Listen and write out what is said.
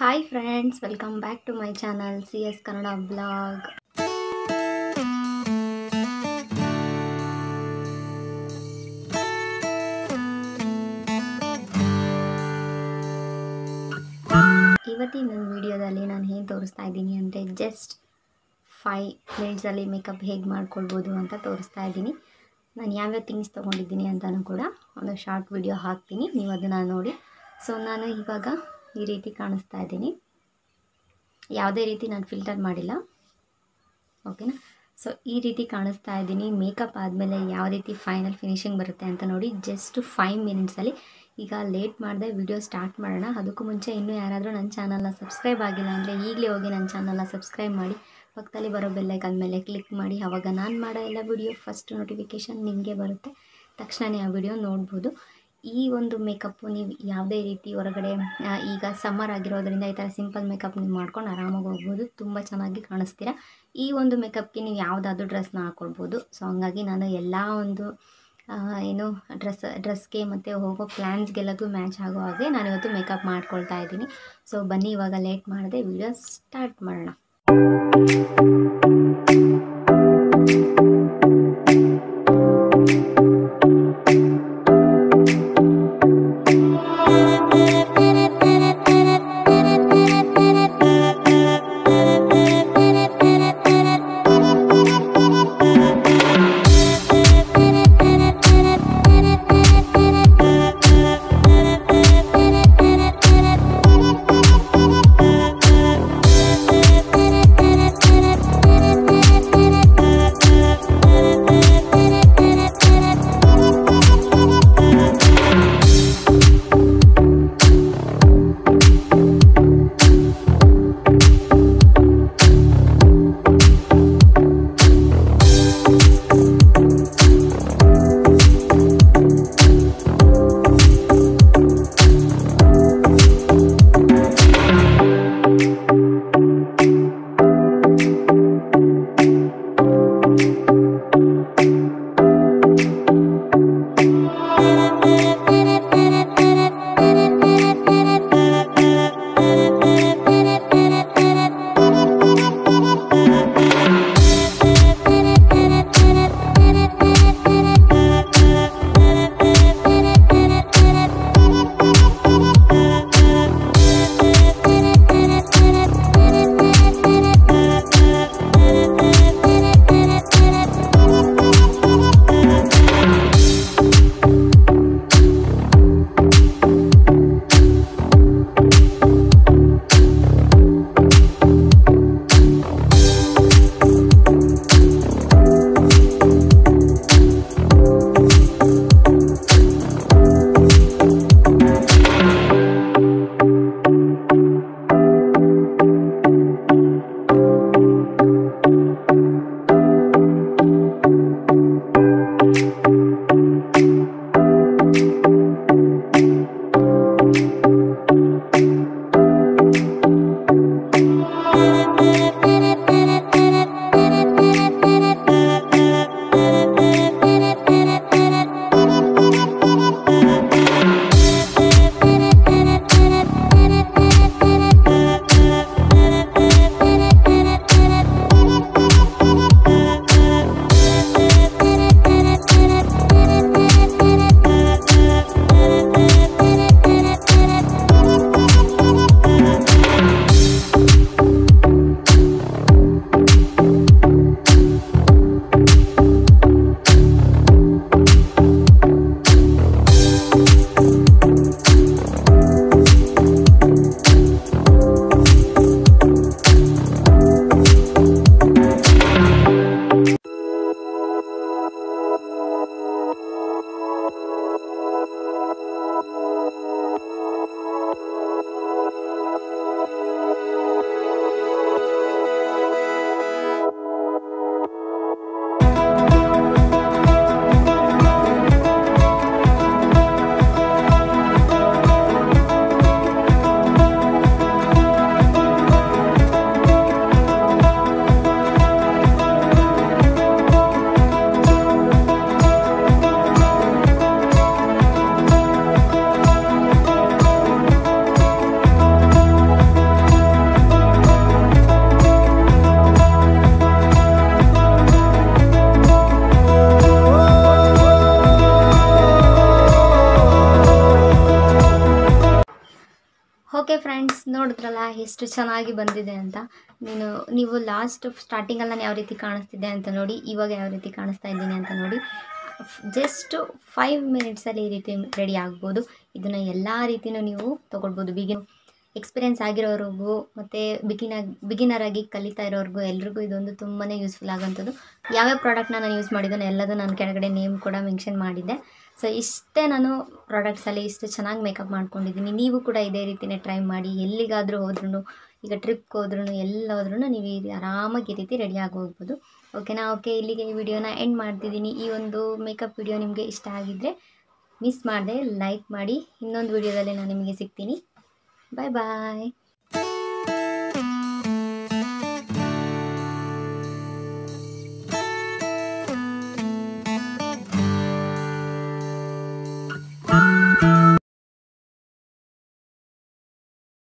hi friends welcome back to my channel C S Kannada blog ಇವತ್ತಿನ ನನ್ನ ವಿಡಿಯೋದಲ್ಲಿ ನಾನು ಏನು ತೋರಿಸ್ತಾ ಇದ್ದೀನಿ ಅಂದರೆ ಜಸ್ಟ್ ಫೈ ಮಿನಿಟ್ಸಲ್ಲಿ ಮೇಕಪ್ ಹೇಗೆ ಮಾಡ್ಕೊಳ್ಬೋದು ಅಂತ ತೋರಿಸ್ತಾ ಇದ್ದೀನಿ ನಾನು ಯಾವ್ಯಾವ ಥಿಂಗ್ಸ್ ತೊಗೊಂಡಿದ್ದೀನಿ ಅಂತಲೂ ಕೂಡ ಒಂದು ಶಾರ್ಟ್ ವಿಡಿಯೋ ಹಾಕ್ತೀನಿ ನೀವು ಅದನ್ನು ನೋಡಿ ಸೊ ನಾನು ಇವಾಗ ಈ ರೀತಿ ಕಾಣಿಸ್ತಾ ಇದ್ದೀನಿ ಯಾವುದೇ ರೀತಿ ನಾನು ಫಿಲ್ಟರ್ ಮಾಡಿಲ್ಲ ಓಕೆನಾ ಸೊ ಈ ರೀತಿ ಕಾಣಿಸ್ತಾ ಇದ್ದೀನಿ ಮೇಕಪ್ ಆದಮೇಲೆ ಯಾವ ರೀತಿ ಫೈನಲ್ ಫಿನಿಶಿಂಗ್ ಬರುತ್ತೆ ಅಂತ ನೋಡಿ ಜಸ್ಟ್ ಫೈವ್ ಮಿನಿಟ್ಸಲ್ಲಿ ಈಗ ಲೇಟ್ ಮಾಡಿದೆ ವಿಡಿಯೋ ಸ್ಟಾರ್ಟ್ ಮಾಡೋಣ ಅದಕ್ಕೂ ಮುಂಚೆ ಇನ್ನೂ ಯಾರಾದರೂ ನನ್ನ ಚಾನಲ್ನ ಸಬ್ಸ್ಕ್ರೈಬ್ ಆಗಿಲ್ಲ ಅಂದರೆ ಈಗಲೇ ಹೋಗಿ ನನ್ನ ಚಾನಲ್ನ ಸಬ್ಸ್ಕ್ರೈಬ್ ಮಾಡಿ ಪಕ್ಕದಲ್ಲಿ ಬರೋ ಬೆಲ್ಲೈಕನ್ ಮೇಲೆ ಕ್ಲಿಕ್ ಮಾಡಿ ಆವಾಗ ನಾನು ಮಾಡೋ ಎಲ್ಲ ವಿಡಿಯೋ ಫಸ್ಟ್ ನೋಟಿಫಿಕೇಷನ್ ನಿಮಗೆ ಬರುತ್ತೆ ತಕ್ಷಣವೇ ಆ ವಿಡಿಯೋ ನೋಡ್ಬೋದು ಈ ಒಂದು ಮೇಕಪ್ಪು ನೀವು ಯಾವುದೇ ರೀತಿ ಹೊರಗಡೆ ಆ, ಈಗ ಸಮ್ಮರ್ ಆಗಿರೋದ್ರಿಂದ ಈ ಥರ ಸಿಂಪಲ್ ಮೇಕಪ್ ನೀವು ಮಾಡ್ಕೊಂಡು ಆರಾಮಾಗಿ ಹೋಗ್ಬೋದು ತುಂಬ ಚೆನ್ನಾಗಿ ಕಾಣಿಸ್ತೀರಾ ಈ ಒಂದು ಮೇಕಪ್ಗೆ ನೀವು ಯಾವುದಾದ್ರೂ ಡ್ರೆಸ್ನ ಹಾಕ್ಕೊಳ್ಬೋದು ಸೊ ಹಂಗಾಗಿ ನಾನು ಎಲ್ಲ ಒಂದು ಆ, ಏನು ಡ್ರೆಸ್ ಡ್ರೆಸ್ಗೆ ಮತ್ತು ಹೋಗೋ ಪ್ಲ್ಯಾನ್ಸ್ಗೆಲ್ಲದು ಮ್ಯಾಚ್ ಆಗೋ ಹಾಗೆ ನಾನು ಇವತ್ತು ಮೇಕಪ್ ಮಾಡ್ಕೊಳ್ತಾ ಇದ್ದೀನಿ ಸೊ ಬನ್ನಿ ಇವಾಗ ಲೇಟ್ ಮಾಡಿದೆ ವಿಡಿಯೋ ಸ್ಟಾರ್ಟ್ ಮಾಡೋಣ ಓಕೆ ಫ್ರೆಂಡ್ಸ್ ನೋಡಿದ್ರಲ್ಲ ಎಷ್ಟು ಚೆನ್ನಾಗಿ ಬಂದಿದೆ ಅಂತ ನೀನು ನೀವು ಲಾಸ್ಟ್ ಸ್ಟಾರ್ಟಿಂಗಲ್ಲಿ ನಾನು ಯಾವ ರೀತಿ ಕಾಣಿಸ್ತಿದ್ದೆ ಅಂತ ನೋಡಿ ಇವಾಗ ಯಾವ ರೀತಿ ಕಾಣಿಸ್ತಾ ಇದ್ದೀನಿ ಅಂತ ನೋಡಿ ಜಸ್ಟ್ ಫೈವ್ ಮಿನಿಟ್ಸಲ್ಲಿ ಈ ರೀತಿ ರೆಡಿ ಆಗ್ಬೋದು ಇದನ್ನು ಎಲ್ಲ ರೀತಿಯೂ ನೀವು ತೊಗೊಳ್ಬೋದು ಬಿಗಿನ್ ಎಕ್ಸ್ಪೀರಿಯೆನ್ಸ್ ಆಗಿರೋರಿಗೂ ಮತ್ತು ಬಿಗಿನ ಬಿಗಿನರ್ ಆಗಿ ಕಲಿತಾ ಇರೋರಿಗೂ ಎಲ್ರಿಗೂ ಇದೊಂದು ತುಂಬಾ ಯೂಸ್ಫುಲ್ ಆಗೋಂಥದ್ದು ಯಾವ್ಯಾವ ಪ್ರಾಡಕ್ಟ್ನ ನಾನು ಯೂಸ್ ಮಾಡಿದ್ದೋ ಎಲ್ಲದೂ ನಾನು ಕೆಳಗಡೆ ನೇಮ್ ಕೂಡ ಮೆನ್ಷನ್ ಮಾಡಿದ್ದೆ ಸೊ ಇಷ್ಟೇ ನಾನು ಪ್ರಾಡಕ್ಟ್ಸಲ್ಲಿ ಇಷ್ಟು ಚೆನ್ನಾಗಿ ಮೇಕಪ್ ಮಾಡ್ಕೊಂಡಿದ್ದೀನಿ ನೀವು ಕೂಡ ಇದೇ ರೀತಿಯೇ ಟ್ರೈ ಮಾಡಿ ಎಲ್ಲಿಗಾದರೂ ಹೋದ್ರೂ ಈಗ ಟ್ರಿಪ್ಗೆ ಹೋದ್ರೂ ಎಲ್ಲ ಹೋದ್ರೂ ನೀವು ಈ ಆರಾಮಾಗಿ ಈ ರೀತಿ ರೆಡಿ ಆಗಿ ಹೋಗ್ಬೋದು ಓಕೆನಾ ಓಕೆ ಇಲ್ಲಿಗೆ ಈ ವಿಡಿಯೋನ ಎಂಡ್ ಮಾಡ್ತಿದ್ದೀನಿ ಈ ಒಂದು ಮೇಕಪ್ ವಿಡಿಯೋ ನಿಮಗೆ ಇಷ್ಟ ಆಗಿದ್ದರೆ ಮಿಸ್ ಮಾಡದೆ ಲೈಕ್ ಮಾಡಿ ಇನ್ನೊಂದು ವಿಡಿಯೋದಲ್ಲಿ ನಾನು ನಿಮಗೆ ಸಿಗ್ತೀನಿ ಬಾಯ್ ಬಾಯ್